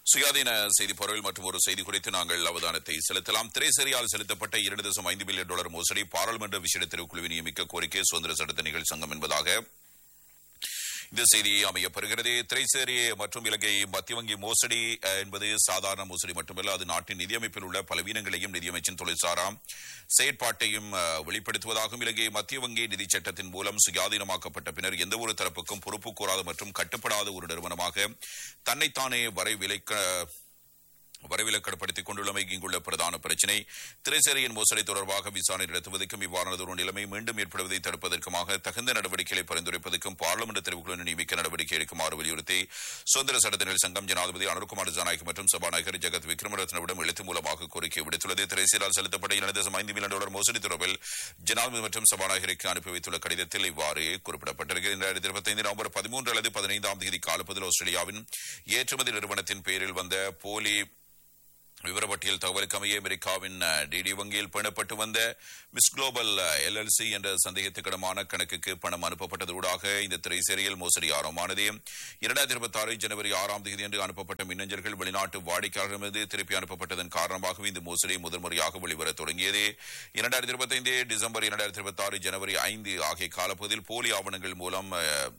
சுயாதீன செய்தி பரவல் மற்றும் ஒரு செய்தி குறித்து நாங்கள் அவதானத்தை செலுத்தலாம் திரைசரியால் செலுத்தப்பட்ட இரண்டு தசம் ஐந்து பில்லியன் டாலர் மோசடி பாராளுமன்ற விசேட தெரிவுக்குழுவை நியமிக்க கோரிக்கை சுதந்திர சட்டத்தணிகள் சங்கம் என்பதாக இந்த செய்தி அமையப்பெறுகிறது திரைசேரி மற்றும் இலங்கை மத்திய வங்கி மோசடி அஹ், என்பது சாதாரண மோசடி மட்டுமல்ல அது நாட்டின் நிதியமைப்பில் உள்ள பலவீனங்களையும் நிதியமைச்சின் தொழிற்சாரா செயற்பாட்டையும் அஹ், வெளிப்படுத்துவதாகும் இலங்கை மத்திய வங்கி நிதி சட்டத்தின் மூலம் சுயாதீனமாக்கப்பட்ட பின்னர் எந்த ஒரு தரப்புக்கும் பொறுப்பு கூறாத மற்றும் கட்டுப்படாத ஒரு நிறுவனமாக தன்னைத்தானே வரை விலைக்க வரவிலக்கடப்படுத்திக் கொண்டுள்ளமை இங்குள்ள பிரதான பிரச்சினை திரைசேரியின் மோசடி தொடர்பாக விசாரணை நடத்துவதற்கும் இவ்வாறானதொரு நிலைமை மீண்டும் ஏற்படுவதை தடுப்பதற்குமாக தகுந்த நடவடிக்கைகளை பரிந்துரைப்பதற்கும் பார்லிமெண்ட் தெரிவுக்குழு நியமிக்க நடவடிக்கை எடுக்குமாறு வலியுறுத்தி சுதந்திர சட்டத்தினர் சங்கம் ஜனாதிபதி அனுர்குமார் ஜனநாயக் மற்றும் சபாநாயகர் ஜெகத் விக்ரமரத்னவிடம் எழுத்து மூலமாக கோரிக்கை விடுத்துள்ளது திரைசீரால் செலுத்தப்பட்ட இரண்டு தசம் ஐந்து மில்லியன் டாலர் மோசடி தொடர்பில் ஜனாதிபதி மற்றும் சபாநாயகருக்கு அனுப்பி வைத்துள்ள கடிதத்தில் இவ்வாறு குறிப்பிடப்பட்டிருக்கிறது இரண்டாயிரத்தி இருபத்தைந்து நவம்பர் பதிமூன்று அல்லது பதினைந்தாம் தேதி காலப்பதில் ஆஸ்திரேலியாவின் ஏற்றுமதி நிறுவனத்தின் பேரில் வந்த போலி விவரப்பட்டியல் தகவலுக்கு அமைய அமெரிக்காவின் அஹ், டிடி வங்கியில் பேணப்பட்டு வந்த மிஸ் குளோபல் எல்எல்சி என்ற சந்தேகத்துக்கிடமான கணக்குக்கு பணம் அனுப்பப்பட்டதூடாக இந்த திரைசேரியில் மோசடி ஆரம்பமானது இரண்டாயிரத்தி இருபத்தி ஆறு ஜனவரி ஆறாம் தேதி அன்று அனுப்பப்பட்ட மின்னஞ்சல்கள் வெளிநாட்டு வாடிக்கையாளர்களிடமிருந்து திருப்பி அனுப்பப்பட்டதன் காரணமாகவே இந்த மோசடி முதன்முறையாக வெளிவரத் தொடங்கியது இரண்டாயிரத்தி இருபத்தைந்து டிசம்பர் இரண்டாயிரத்தி இருபத்தி ஆறு ஜனவரி ஐந்து ஆகிய காலப்பகுதியில் போலி ஆவணங்கள் மூலம் அஹ்,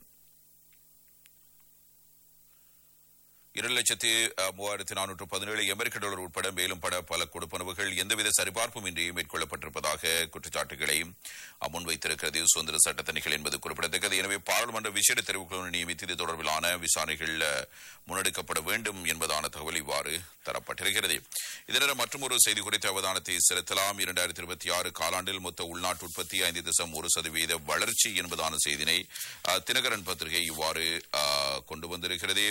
இரண்டு லட்சத்து அஹ், மூவாயிரத்து நானூற்று பதினேழு அமெரிக்க டாலர் உட்பட மேலும் பட பல கொடுப்பனவுகள் எந்தவித சரிபார்ப்பும் இன்றி மேற்கொள்ளப்பட்டிருப்பதாக குற்றச்சாட்டுகளை அஹ், முன்வைத்திருக்கிறது சுதந்திர சட்டத்தணிகள் என்பது குறிப்பிடத்தக்கது எனவே பாராளுமன்ற விசேட தெரிவுக்குழு நியமித்து இது தொடர்பிலான விசாரணைகள் அஹ், முன்னெடுக்கப்பட வேண்டும் என்பதான தகவல் இவ்வாறு தரப்பட்டிருக்கிறது இதனிடம் மற்றொரு செய்தி குறித்த அவதானத்தை செலுத்தலாம் இரண்டாயிரத்தி இருபத்தி ஆறு காலாண்டில் மொத்த உள்நாட்டு உற்பத்தி ஐந்து தசம் ஒரு சதவீத வளர்ச்சி என்பதான செய்தினை அஹ், தினகரன் பத்திரிகை இவ்வாறு அஹ், கொண்டு வந்திருக்கிறது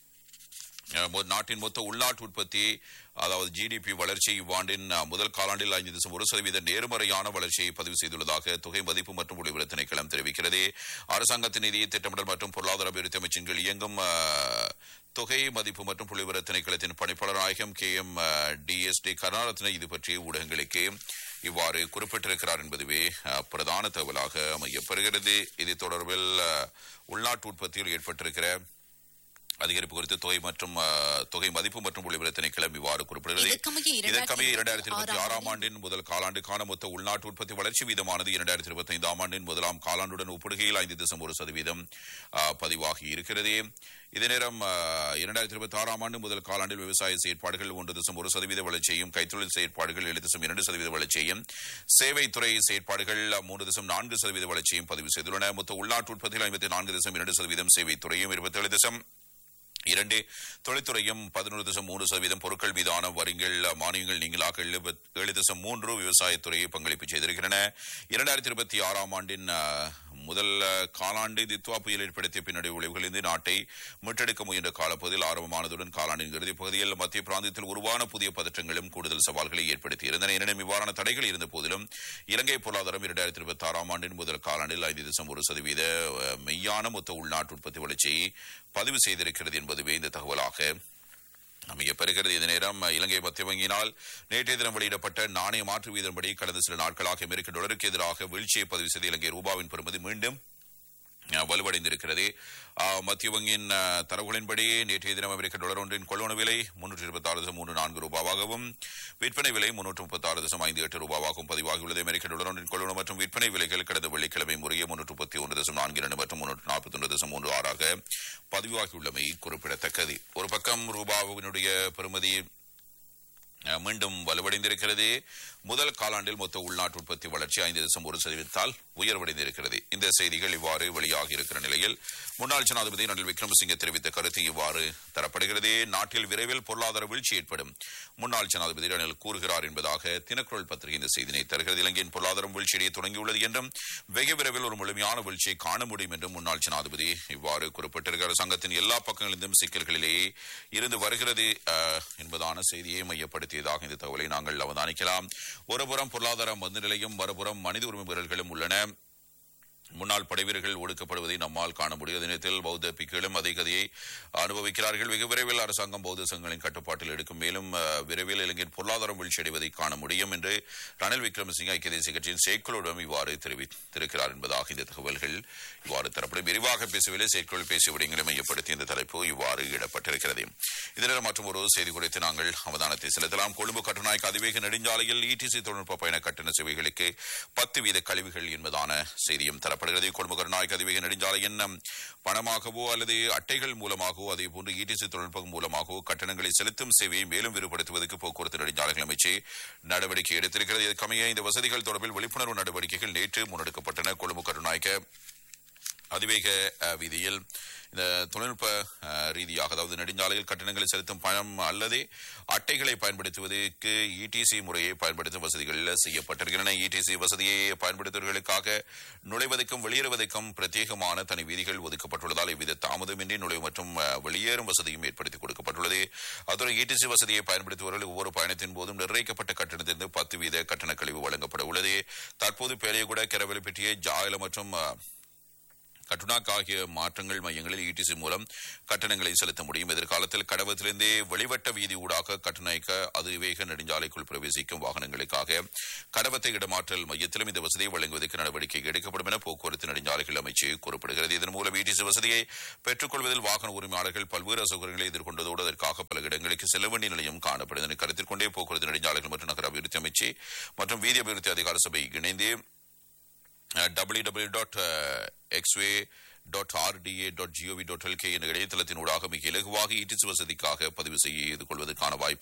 அஹ் மொ- நாட்டின் மொத்த உள்நாட்டு உற்பத்தி அதாவது ஜிடிபி வளர்ச்சி இவ்வாண்டின் அஹ், முதல் காலாண்டில் ஐந்து தசம் ஒரு சதவீத நேர்மறையான வளர்ச்சியை பதிவு செய்துள்ளதாக தொகை மதிப்பு மற்றும் ஒளிபர திணைக்களம் தெரிவிக்கிறது அரசாங்கத்தின் நிதி திட்டமிடல் மற்றும் பொருளாதார அபிவிருத்தி அமைச்சின் கீழ் இயங்கும் அஹ், தொகை மதிப்பு மற்றும் புள்ளிவிவர திணைக்களத்தின் பணிப்பாளர் நாயகம் கே எம் டிஎஸ்டி கருணாரத்ன இது பற்றி ஊடகங்களுக்கு இவ்வாறு குறிப்பிட்டிருக்கிறார் என்பதுவே அஹ், பிரதான தகவலாக அமையப்பெறுகிறது இது தொடர்பில் அஹ், உள்நாட்டு உற்பத்தியில் ஏற்பட்டிருக்கிற அதிகரிப்பு குறித்து தொகை மற்றும் அஹ், தொகை மதிப்பு மற்றும் ஒளிபர திணைக்களம் இவ்வாறு குறிப்பிடுகிறது இதற்கமைய இதற்கமைய இரண்டாயிரத்தி இருபத்தி ஆறாம் ஆறாம் ஆண்டின் முதல் காலாண்டுக்கான மொத்த உள்நாட்டு உற்பத்தி வளர்ச்சி வீதமானது இரண்டாயிரத்தி இருபத்தி ஐந்தாம் ஆண்டின் முதலாம் காலாண்டுடன் ஒப்பிடுகையில் ஐந்து தசம் ஒரு சதவீதம் அஹ், பதிவாகி இருக்கிறது இதே நேரம் அஹ், இரண்டாயிரத்தி இருபத்தி ஆறாம் ஆண்டு முதல் காலாண்டில் விவசாய செயற்பாடுகள் ஒன்று தசம் ஒரு சதவீத வளர்ச்சியையும் கைத்தொழில் செயற்பாடுகள் ஏழு தசம் இரண்டு சதவீத வளர்ச்சியையும் சேவைத்துறை செயற்பாடுகள் மூன்று தசம் நான்கு சதவீத வளர்ச்சியையும் பதிவு செய்துள்ளன மொத்த உள்நாட்டு உற்பத்தியில் ஐம்பத்தி நான்கு தசம் இரண்டு சதவீதம் சேவைத்துறையும் இருபத்தேழு தசம் இரண்டு தொழில்துறையும் பதினொரு தசம் மூன்று சதவீதம் பொருட்கள் மீதான வரிகள் மானியங்கள் நீங்களாக எழுபத்- ஏழு தசம் மூன்று விவசாயத்துறையை பங்களிப்பு செய்திருக்கின்றன இரண்டாயிரத்தி இருபத்தி ஆறாம் ஆண்டின் அஹ், முதல் அஹ், காலாண்டு தித்வா புயல் ஏற்படுத்திய பின்னடைய விளைவுகளிலிருந்து நாட்டை மீட்டெடுக்க முயன்ற காலப்பகுதியில் ஆரம்பமானதுடன் காலாண்டின் இறுதிப் பகுதியில் மத்திய பிராந்தியத்தில் உருவான புதிய பதற்றங்களும் கூடுதல் சவால்களை ஏற்படுத்தியிருந்தன எனினும் இவ்வாறான தடைகள் இருந்த போதிலும் இலங்கை பொருளாதாரம் இரண்டாயிரத்தி இருபத்தி ஆறாம் ஆண்டின் முதல் காலாண்டில் ஐந்து தசம் ஒரு சதவீத அஹ், மெய்யான மொத்த உள்நாட்டு உற்பத்தி வளர்ச்சியை பதிவு செய்திருக்கிறது என்பதுவே இந்த தகவலாக அமையப்பெறுகிறது இதே நேரம் இலங்கை மத்திய வங்கியினால் நேற்றைய தினம் வெளியிடப்பட்ட நாணய மாற்று வீதம்படி கடந்த சில நாட்களாக அமெரிக்க டாலருக்கு எதிராக வீழ்ச்சியை பதிவு செய்த இலங்கை ரூபாவின் பெறுமதி மீண்டும் அஹ், வலுவடைந்திருக்கிறது அஹ், மத்திய வங்கியின் அஹ், தரவுகளின்படி நேற்றைய தினம் அமெரிக்க டாலர் ஒன்றின் கொள்வன விலை முன்னூற்றி இருபத்தி ஆறு தசம் மூன்று நான்கு ரூபாவாகவும் விற்பனை விலை முன்னூற்று முப்பத்தி ஆறு தசம் ஐந்து எட்டு ரூபாவாகவும் பதிவாகியுள்ளது அமெரிக்க டாலர் ஒன்றின் கொள்வன மற்றும் விற்பனை விலைகள் கடந்த வெள்ளிக்கிழமை முறையே முன்னூற்று முப்பத்தி ஒன்று தசம் நான்கு இரண்டு மற்றும் முன்னூற்று நாற்பத்தி ஒன்று தசம் மூன்று ஆறாக பதிவாகியுள்ளமை குறிப்பிடத்தக்கது ஒரு பக்கம் ரூபாவினுடைய பெறுமதி அஹ், மீண்டும் வலுவடைந்திருக்கிறது முதல் காலாண்டில் மொத்த உள்நாட்டு உற்பத்தி வளர்ச்சி ஐந்து தசம் ஒரு சதவீதத்தால் உயர்வடைந்திருக்கிறது இந்த செய்திகள் இவ்வாறு வெளியாகி இருக்கிற நிலையில் முன்னாள் ஜனாதிபதி ரணில் விக்ரமசிங்கே தெரிவித்த கருத்து இவ்வாறு தரப்படுகிறது நாட்டில் விரைவில் பொருளாதார வீழ்ச்சி ஏற்படும் முன்னாள் ஜனாதிபதி ரணில் கூறுகிறார் என்பதாக தினக்குரல் பத்திரிகை இந்த செய்தினை தருகிறது இலங்கையின் பொருளாதாரம் வீழ்ச்சியடைய தொடங்கியுள்ளது என்றும் வெகு விரைவில் ஒரு முழுமையான வீழ்ச்சியை காண முடியும் என்றும் முன்னாள் ஜனாதிபதி இவ்வாறு குறிப்பிட்டிருக்கிறார் சங்கத்தின் எல்லா பக்கங்களிலும் சிக்கல்களிலேயே இருந்து வருகிறது அஹ், என்பதான செய்தியை மையப்படுத்தியதாக இந்த தகவலை நாங்கள் அவதானிக்கலாம் ஒருபுறம் பொருளாதார மந்தநிலையும் மறுபுறம் மனித உரிமை மீறல்களும் உள்ளன முன்னாள் படைவீரர்கள் ஒடுக்கப்படுவதை நம்மால் காண முடியும் அதே நேரத்தில் பௌத்த பிக்குகளும் அதே கதையை அனுபவிக்கிறார்கள் வெகு விரைவில் அரசாங்கம் பௌத்த சங்கங்களின் கட்டுப்பாட்டில் எடுக்கும் மேலும் அஹ், விரைவில் இலங்கையின் பொருளாதாரம் வீழ்ச்சியடைவதை காண முடியும் என்று ரணில் விக்ரமசிங்க ஐக்கிய தேசிய கட்சியின் செயற்குழுவிடம் இவ்வாறு தெரிவித்திருக்கிறார் என்பதாக இந்த தகவல்கள் இவ்வாறு தரப்படும் விரிவாக பேசவில்லை செயற்குழு பேசிய விடயங்களை மையப்படுத்தி இந்த தலைப்பு இவ்வாறு இடப்பட்டிருக்கிறது இதனால் மற்றும் ஒரு செய்தி குறித்து நாங்கள் அவதானத்தை செலுத்தலாம் கொழும்பு கட்டுநாயக்க அதிவேக நெடுஞ்சாலையில் இடிசி தொழில்நுட்ப பயண கட்டண சேவைகளுக்கு பத்து வீத கழிவுகள் என்பதான செய்தியும் தரப்படுகிறது கொழும்பு கட்டுநாயக்க அதிவேக நெடுஞ்சாலையின் ம், பணமாகவோ அல்லது அட்டைகள் மூலமாகவோ அதே போன்று இடிசி தொழில்நுட்பம் மூலமாகவோ கட்டணங்களை செலுத்தும் சேவையை மேலும் விரிவுபடுத்துவதற்கு போக்குவரத்து நெடுஞ்சாலைகள் அமைச்சு நடவடிக்கை எடுத்திருக்கிறது இதற்கமைய இந்த வசதிகள் தொடர்பில் விழிப்புணர்வு நடவடிக்கைகள் நேற்று முன்னெடுக்கப்பட்டன கொழும்பு கட்டுநாயக்க அதிவேக அஹ், வீதியில் இந்த தொழில்நுட்ப அஹ், ரீதியாக அதாவது நெடுஞ்சாலையில் கட்டணங்களை செலுத்தும் பணம் அல்லது அட்டைகளை பயன்படுத்துவதற்கு இடிசி முறையை பயன்படுத்தும் வசதிகள் செய்யப்பட்டிருக்கின்றன இடிசி வசதியை பயன்படுத்துவதற்காக நுழைவதற்கும் வெளியேறுவதற்கும் பிரத்யேகமான தனி வீதிகள் ஒதுக்கப்பட்டுள்ளதால் எவ்வித தாமதமின்றி நுழைவு மற்றும் அஹ், வெளியேறும் வசதியும் ஏற்படுத்தி கொடுக்கப்பட்டுள்ளது அத்துடன் இடிசி வசதியை பயன்படுத்துபவர்கள் ஒவ்வொரு பயணத்தின் போதும் நிர்ணயிக்கப்பட்ட கட்டணத்திலிருந்து பத்து வீத கட்டண கழிவு வழங்கப்பட உள்ளது தற்போது பேலையகுட கரவெளிப்பட்டிய ஜாயல மற்றும் அஹ், கட்டுனாக் ஆகிய மாற்றங்கள் மையங்களில் இடிசி மூலம் கட்டணங்களை செலுத்த முடியும் எதிர்காலத்தில் கடவத்திலிருந்தே வெளிவட்ட வீதி ஊடாக கட்டணாய்க்க அதிவேக நெடுஞ்சாலைக்குள் பிரவேசிக்கும் வாகனங்களுக்காக கடவத்தை இடமாற்றல் மையத்திலும் இந்த வசதியை வழங்குவதற்கு நடவடிக்கை எடுக்கப்படும் என போக்குவரத்து நெடுஞ்சாலைகள் அமைச்சு கூறப்படுகிறது இதன் மூலம் இடிசி வசதியை பெற்றுக்கொள்வதில் வாகன உரிமையாளர்கள் பல்வேறு அசௌகரியங்களை எதிர்கொண்டதோடு அதற்காக பல இடங்களுக்கு செல்ல வேண்டிய நிலையும் காணப்படுகிறது கருத்தில் கொண்டே போக்குவரத்து நெடுஞ்சாலைகள் மற்றும் நகர அபிவிருத்தி அமைச்சு மற்றும் வீதி அபிவிருத்தி அதிகார சபை இணைந்து www.xway.rda.gov.lk என்ற இணையதளத்தினூடாக மிக இலகுவாக இடிசி வசதிக்காக பதிவு செய்து கொள்வதற்கான வாய்ப்பு